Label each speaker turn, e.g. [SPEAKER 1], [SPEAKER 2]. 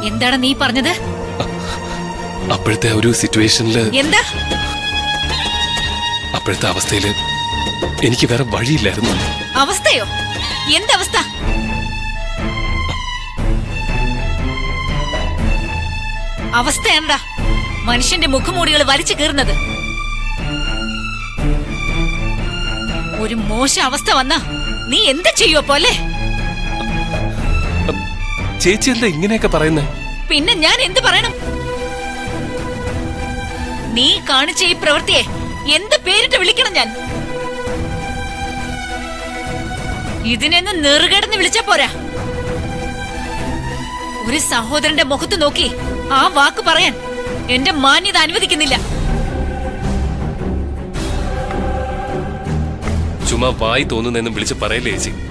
[SPEAKER 1] എന്താണ് നീ പറഞ്ഞത്
[SPEAKER 2] അപ്പോഴത്തെ ആ ഒരു സിറ്റുവേഷനില്
[SPEAKER 1] എന്താ
[SPEAKER 2] അപ്പോഴത്തെ അവസ്ഥയില് എനിക്ക് വേറെ വഴിയില്ലായിരുന്നു
[SPEAKER 1] അവസ്ഥയോ എന്തവസ്ഥ അവസ്ഥയാണ്ടാ മനുഷ്യന്റെ മുഖമൂടികൾ വലിച്ചു കീറുന്നത് ഒരു മോശ അവസ്ഥ വന്ന നീ എന്ത് ചെയ്യോ പോലെ
[SPEAKER 2] ചേച്ചി എന്താ ഇങ്ങനെയൊക്കെ പറയുന്നത്
[SPEAKER 1] പിന്നെ ഞാൻ എന്ത് പറയണം നീ കാണിച്ച ഈ പ്രവൃത്തിയെ എന്ത് പേരിട്ട് വിളിക്കണം ഞാൻ ഇതിനെന്ന് നെറുകേടെന്ന് വിളിച്ചാ പോരാ ഒരു സഹോദരന്റെ മുഖത്ത് നോക്കി ആ വാക്ക് പറയാൻ എന്റെ മാന്യത അനുവദിക്കുന്നില്ല
[SPEAKER 2] ചുമ്മാ വായി തോന്നുന്നെന്നും വിളിച്ച് പറയല്ലേ ചേച്ചി